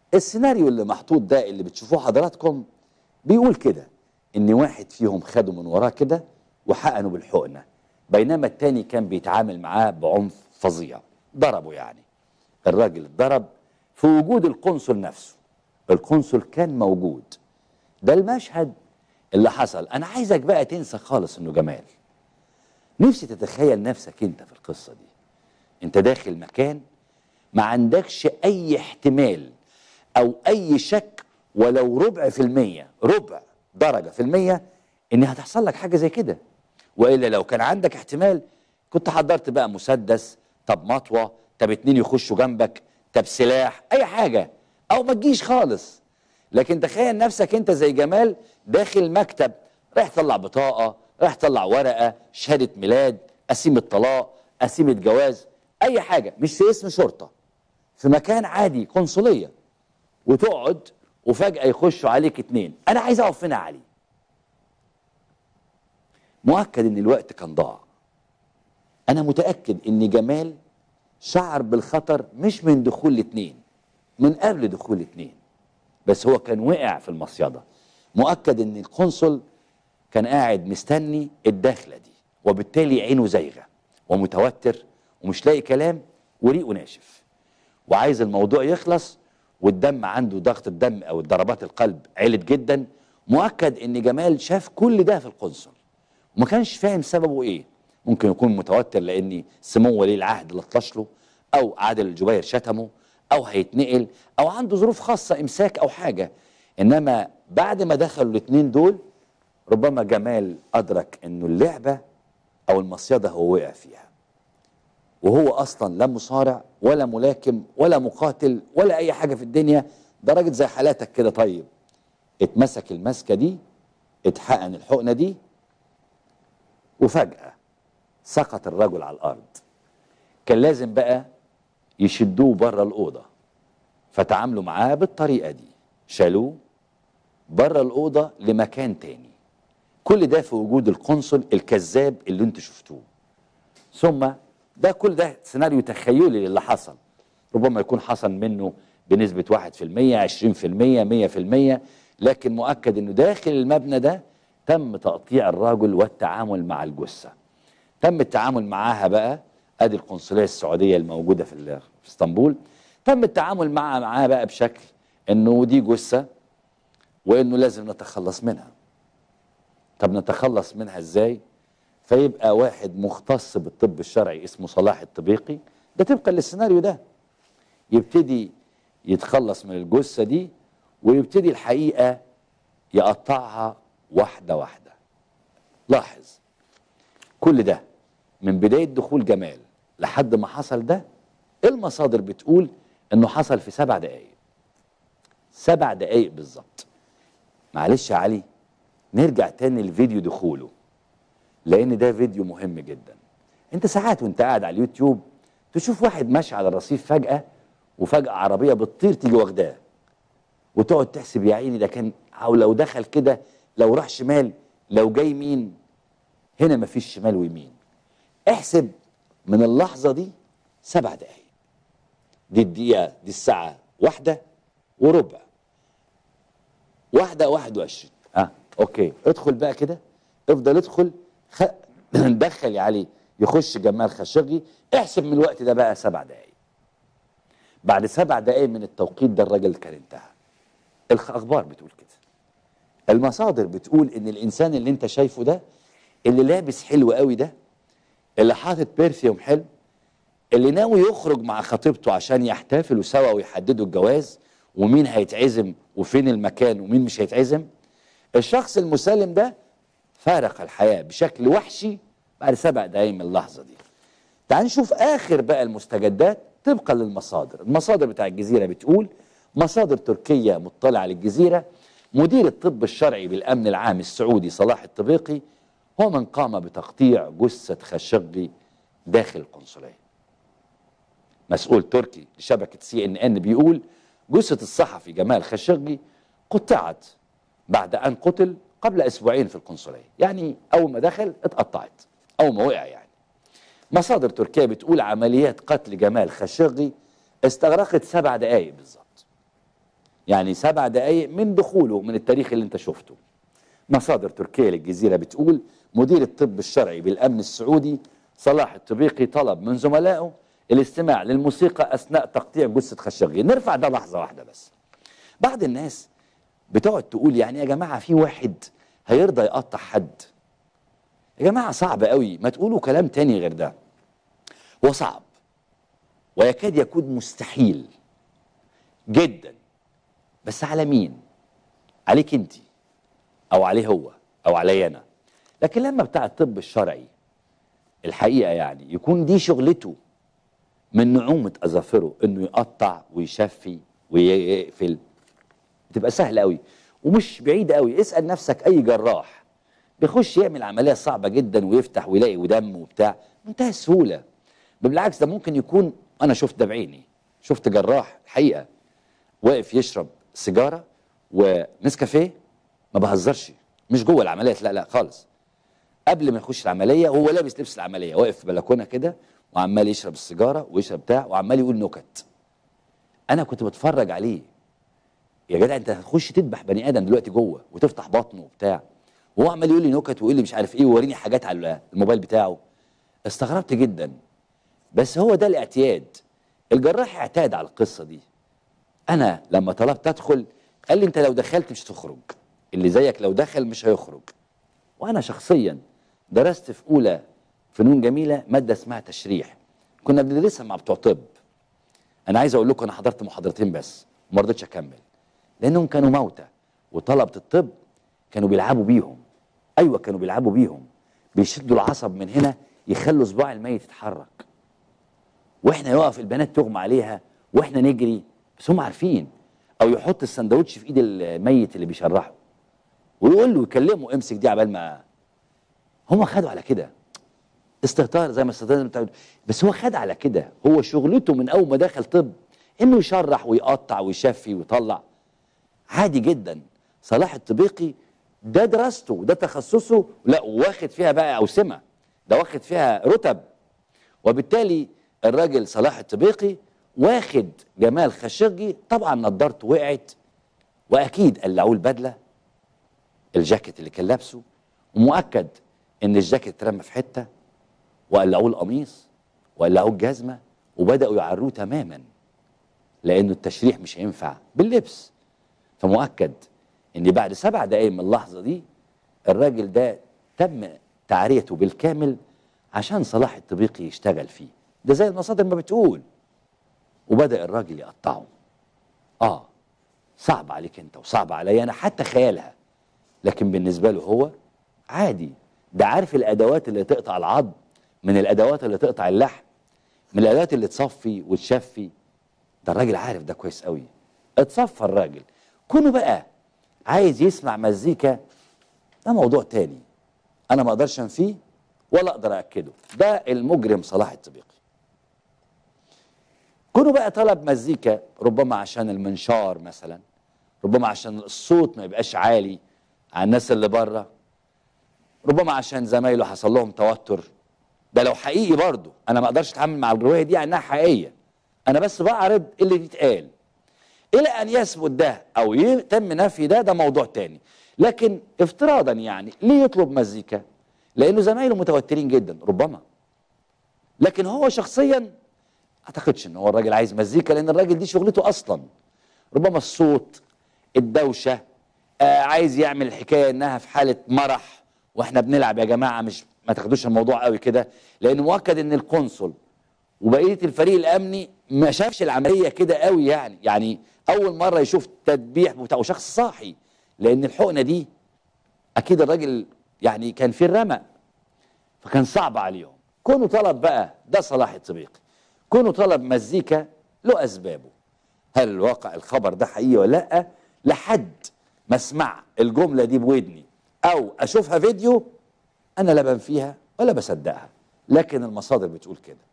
السيناريو اللي محطوط ده اللي بتشوفوه حضراتكم بيقول كده ان واحد فيهم خده من وراه كده وحقنه بالحقنه بينما التاني كان بيتعامل معاه بعنف فظيع ضربه يعني الراجل اتضرب في وجود القنصل نفسه القنصل كان موجود ده المشهد اللي حصل انا عايزك بقى تنسى خالص انه جمال نفسي تتخيل نفسك انت في القصه دي انت داخل مكان ما عندكش اي احتمال او اي شك ولو ربع في المية ربع درجة في المية ان هتحصل لك حاجة زي كده والا لو كان عندك احتمال كنت حضرت بقى مسدس طب مطوة طب اتنين يخشوا جنبك طب سلاح اي حاجة او ما تجيش خالص لكن تخيل نفسك انت زي جمال داخل مكتب رايح تطلع بطاقة رايح تطلع ورقة شهادة ميلاد قسيمة طلاق قسيمة جواز اي حاجة مش في اسم شرطة في مكان عادي قنصلية وتقعد وفجأة يخشوا عليك اتنين أنا عايز أقف هنا يا علي مؤكد إن الوقت كان ضاع أنا متأكد إن جمال شعر بالخطر مش من دخول الاتنين من قبل دخول الاتنين بس هو كان وقع في المصيدة مؤكد إن القنصل كان قاعد مستني الدخلة دي وبالتالي عينه زايغة ومتوتر ومش لاقي كلام وريقه ناشف وعايز الموضوع يخلص والدم عنده ضغط الدم او ضربات القلب علت جدا مؤكد ان جمال شاف كل ده في القنصل وما كانش فاهم سببه ايه ممكن يكون متوتر لان سمو ولي العهد لطش له او عادل الجبير شتمه او هيتنقل او عنده ظروف خاصه امساك او حاجه انما بعد ما دخلوا الاثنين دول ربما جمال ادرك انه اللعبه او المصيده هو وقع فيها وهو اصلا لا مصارع ولا ملاكم ولا مقاتل ولا اي حاجه في الدنيا ده راجل زي حالاتك كده طيب اتمسك المسكه دي اتحقن الحقنه دي وفجاه سقط الرجل على الارض كان لازم بقى يشدوه بره الاوضه فتعاملوا معاه بالطريقه دي شالوه بره الاوضه لمكان تاني كل ده في وجود القنصل الكذاب اللي انتوا شفتوه ثم ده كل ده سيناريو تخيلي للي حصل ربما يكون حصل منه بنسبة 1% 20% 100% لكن مؤكد انه داخل المبنى ده تم تقطيع الرجل والتعامل مع الجثة تم التعامل معاها بقى ادي القنصلية السعودية الموجودة في, في اسطنبول تم التعامل معها معاها بقى بشكل انه دي جثة وانه لازم نتخلص منها طب نتخلص منها ازاي فيبقى واحد مختص بالطب الشرعي اسمه صلاح الطبيقي ده طبقا للسيناريو ده يبتدي يتخلص من الجثة دي ويبتدي الحقيقة يقطعها واحدة واحدة لاحظ كل ده من بداية دخول جمال لحد ما حصل ده المصادر بتقول انه حصل في سبع دقايق سبع دقايق بالظبط معلش يا علي نرجع تاني لفيديو دخوله لان ده فيديو مهم جدا انت ساعات وانت قاعد على اليوتيوب تشوف واحد ماشي على الرصيف فجأة وفجأة عربية بتطير تيجي واخداه وتقعد تحسب يا عيني ده كان او لو دخل كده لو راح شمال لو جاي يمين هنا مفيش شمال ويمين احسب من اللحظة دي سبع دقايق دي الدقيقة دي الساعة واحدة وربع واحدة واحد وعشرين اه اوكي ادخل بقى كده افضل ادخل خ... دخل يا علي يخش جمال خشقجي احسب من الوقت ده بقى سبع دقايق بعد سبع دقايق من التوقيت ده الراجل كان انتهى الاخبار بتقول كده المصادر بتقول ان الانسان اللي انت شايفه ده اللي لابس حلو قوي ده اللي حاطط بيرفيوم حلو اللي ناوي يخرج مع خطيبته عشان يحتفلوا سوا ويحددوا الجواز ومين هيتعزم وفين المكان ومين مش هيتعزم الشخص المسالم ده فارق الحياة بشكل وحشي بعد سبع دقايق من اللحظة دي تعال نشوف آخر بقى المستجدات طبقا للمصادر المصادر بتاع الجزيرة بتقول مصادر تركية مطلعة للجزيرة مدير الطب الشرعي بالأمن العام السعودي صلاح الطبيقي هو من قام بتقطيع جثة خشقجي داخل القنصلية مسؤول تركي لشبكة سي ان ان بيقول جثة الصحفي جمال خشقجي قطعت بعد أن قتل قبل أسبوعين في القنصلية يعني أول ما دخل اتقطعت أول ما وقع يعني مصادر تركية بتقول عمليات قتل جمال خشقجي استغرقت سبع دقايق بالظبط يعني سبع دقايق من دخوله من التاريخ اللي انت شفته مصادر تركية للجزيرة بتقول مدير الطب الشرعي بالأمن السعودي صلاح الطبيقي طلب من زملائه الاستماع للموسيقى أثناء تقطيع جثة خشغي نرفع ده لحظة واحدة بس بعض الناس بتقعد تقول يعني يا جماعة في واحد هيرضى يقطع حد يا جماعة صعب قوي ما تقولوا كلام تاني غير ده هو صعب ويكاد يكون مستحيل جدا بس على مين عليك انت او عليه هو او علي انا لكن لما بتاع الطب الشرعي الحقيقه يعني يكون دي شغلته من نعومه اظافره انه يقطع ويشفي ويقفل بتبقى سهله قوي ومش بعيده قوي اسال نفسك اي جراح بيخش يعمل عمليه صعبه جدا ويفتح ويلاقي ودم وبتاع منتهى السهوله بالعكس ده ممكن يكون انا شفت ده بعيني شفت جراح الحقيقه واقف يشرب سيجاره ونسكافيه ما بهزرش مش جوه العمليات لا لا خالص قبل ما يخش العمليه وهو لابس لبس العمليه واقف في بلكونه كده وعمال يشرب السيجاره ويشرب بتاع وعمال يقول نكت انا كنت بتفرج عليه يا جدع انت هتخش تذبح بني ادم دلوقتي جوه وتفتح بطنه وبتاع وهو عمال يقول لي نكت ويقول لي مش عارف ايه ووريني حاجات على الموبايل بتاعه استغربت جدا بس هو ده الاعتياد الجراح اعتاد على القصه دي انا لما طلبت ادخل قال لي انت لو دخلت مش هتخرج اللي زيك لو دخل مش هيخرج وانا شخصيا درست في اولى فنون جميله ماده اسمها تشريح كنا بندرسها مع بتوع طب انا عايز اقول لكم انا حضرت محاضرتين بس وما رضيتش اكمل لانهم كانوا موتى وطلبه الطب كانوا بيلعبوا بيهم ايوه كانوا بيلعبوا بيهم بيشدوا العصب من هنا يخلوا صباع الميت يتحرك واحنا يقف البنات تغمى عليها واحنا نجري بس هم عارفين او يحط السندوتش في ايد الميت اللي بيشرحه ويقول له يكلمه امسك دي عبال ما هم خدوا على كده استهتار زي ما استهتار بتاع بس هو خد على كده هو شغلته من اول ما دخل طب انه يشرح ويقطع ويشفي ويطلع عادي جدا صلاح الطبيقي ده دراسته ده تخصصه لا واخد فيها بقى اوسمه ده واخد فيها رتب وبالتالي الراجل صلاح الطبيقي واخد جمال خشقجي طبعا نضارته وقعت واكيد قلعوه البدله الجاكيت اللي كان لابسه ومؤكد ان الجاكيت اترمى في حته وقلعوه القميص وقلعوه الجزمه وبداوا يعروه تماما لانه التشريح مش هينفع باللبس فمؤكد ان بعد سبع دقايق من اللحظه دي الراجل ده تم تعريته بالكامل عشان صلاح الطبيقي يشتغل فيه ده زي المصادر ما بتقول وبدا الراجل يقطعه اه صعب عليك انت وصعب عليا انا حتى خيالها لكن بالنسبه له هو عادي ده عارف الادوات اللي تقطع العظم من الادوات اللي تقطع اللحم من الادوات اللي تصفي وتشفي ده الراجل عارف ده كويس قوي اتصفى الراجل كونه بقى عايز يسمع مزيكا ده موضوع تاني انا ما اقدرش انفيه ولا اقدر اكده ده المجرم صلاح الطبيقي كونه بقى طلب مزيكا ربما عشان المنشار مثلا ربما عشان الصوت ما يبقاش عالي على الناس اللي بره ربما عشان زمايله حصل لهم توتر ده لو حقيقي برضه انا ما اقدرش اتعامل مع الروايه دي انها حقيقيه انا بس بعرض اللي بيتقال الى ان يثبت ده او يتم نفي ده ده موضوع تاني لكن افتراضا يعني ليه يطلب مزيكا لانه زمايله متوترين جدا ربما لكن هو شخصيا اعتقدش ان هو الراجل عايز مزيكا لان الراجل دي شغلته اصلا ربما الصوت الدوشه آه عايز يعمل الحكايه انها في حاله مرح واحنا بنلعب يا جماعه مش ما تاخدوش الموضوع قوي كده لان مؤكد ان القنصل وبقيه الفريق الامني ما شافش العمليه كده قوي يعني يعني اول مره يشوف تدبيح بتاع شخص صاحي لان الحقنه دي اكيد الراجل يعني كان في الرمق فكان صعب عليهم كونه طلب بقى ده صلاح الطبيقي كونه طلب مزيكا له اسبابه هل الواقع الخبر ده حقيقي ولا لا لحد ما اسمع الجمله دي بودني او اشوفها فيديو انا لا بنفيها ولا بصدقها لكن المصادر بتقول كده